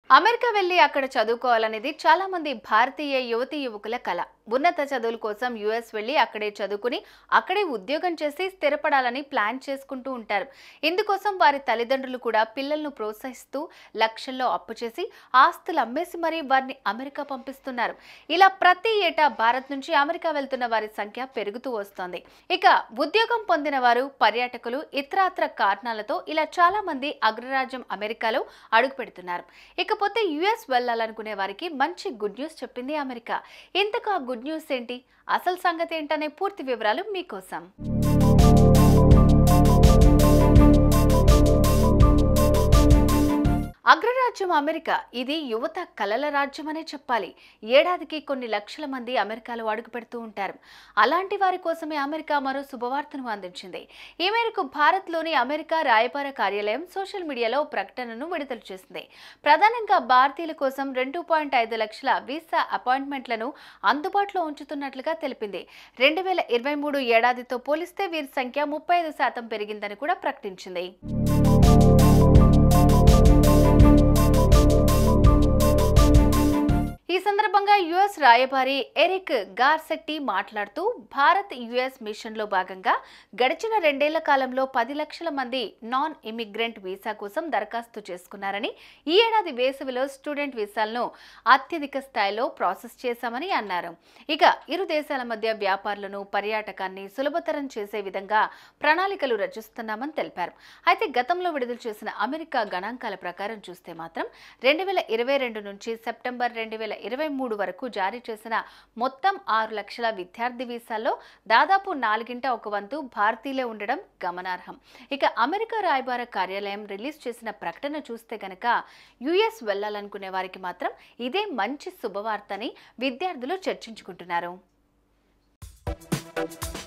America వెళ్ళి అక్కడ చదువుకోవాలనేది చాలా మంది భారతీయ యువతి యువకుల కల ఉన్నత చదువుల కోసం యుఎస్ వెళ్ళి అక్కడే చదువుకుని అక్కడే ఉద్యోగం చేసి స్థిరపడాలని ప్లాన్ చేసుకుంటూ ఉంటారు ఇందుకోసం వారి తల్లిదండ్రులు కూడా పిల్లలను ప్రోత్సహిస్తూ లక్షల్లో అప్పు చేసి ఆస్తులు అమ్మేసి మరీ వారిని అమెరికా పంపిస్తున్నారు ఇలా ప్రతి ఏటా భారత్ నుంచి అమెరికా వెళ్తున్న వారి సంఖ్య పెరుగుతూ వస్తోంది ఇక ఉద్యోగం పొందిన వారు పర్యాటకులు ఇతరాత్ర కారణాలతో ఇలా చాలా మంది అగ్రరాజ్యం అమెరికాలో అడుగు పెడుతున్నారు ఇకపోతే యుఎస్ వెళ్ళాలనుకునే వారికి మంచి గుడ్ న్యూస్ చెప్పింది అమెరికా ఇంతకు ఆ గుడ్ న్యూస్ ఏంటి అసలు సంగతి ఏంటనే పూర్తి వివరాలు మీకోసం అగ్రరాజ్యం అమెరికా ఇది యువత కలల రాజ్యం అనే చెప్పాలి ఏడాదికి కొన్ని లక్షల మంది అమెరికాలో అడుగు పెడుతూ ఉంటారు అలాంటి వారి కోసమే అమెరికా మరో శుభవార్తను అందించింది ఈ మేరకు భారత్లోని అమెరికా రాయబార కార్యాలయం సోషల్ మీడియాలో ప్రకటనను విడుదల చేసింది ప్రధానంగా భారతీయుల కోసం రెండు పాయింట్ ఐదు లక్షల వీసా అపాయింట్మెంట్లను అందుబాటులో ఉంచుతున్నట్లుగా తెలిపింది రెండు వేల ఇరవై మూడు ఏడాదితో పోలిస్తే వీరి సంఖ్య ముప్పై ఐదు శాతం పెరిగిందని కూడా ప్రకటించింది ఈ సందర్భంగా యుఎస్ రాయబారి ఎరిక్ గార్సెట్టి మాట్లాడుతూ భారత్ యుఎస్ మిషన్లో భాగంగా గడిచిన రెండేళ్ల కాలంలో పది లక్షల మంది నాన్ ఇమిగ్రెంట్ వీసా కోసం దరఖాస్తు చేసుకున్నారని ఈ ఏడాది వేసవిలో స్టూడెంట్ వీసాలను అత్యధిక స్థాయిలో ప్రాసెస్ చేశామని అన్నారు ఇక ఇరు దేశాల మధ్య వ్యాపారులను పర్యాటకాన్ని సులభతరం చేసే విధంగా ప్రణాళికలు రచిస్తున్నామని తెలిపారు అయితే గతంలో విడుదల చేసిన అమెరికా గణాంకాల ప్రకారం చూస్తే మాత్రం రెండు వేల ఇరవై రెండు నుంచి సెప్టెంబర్ రెండు వేల ఇరవై మూడు వరకు జారీ చేసిన మొత్తం ఆరు లక్షల విద్యార్థి వీసాల్లో దాదాపు నాలుగింట ఒక వంతు భారతీయులే ఉండడం గమనార్హం ఇక అమెరికా రాయబార కార్యాలయం రిలీజ్ చేసిన ప్రకటన చూస్తే గనక యుఎస్ వెళ్లాలనుకునే వారికి మాత్రం ఇదే మంచి శుభవార్తని విద్యార్థులు చర్చించుకుంటున్నారు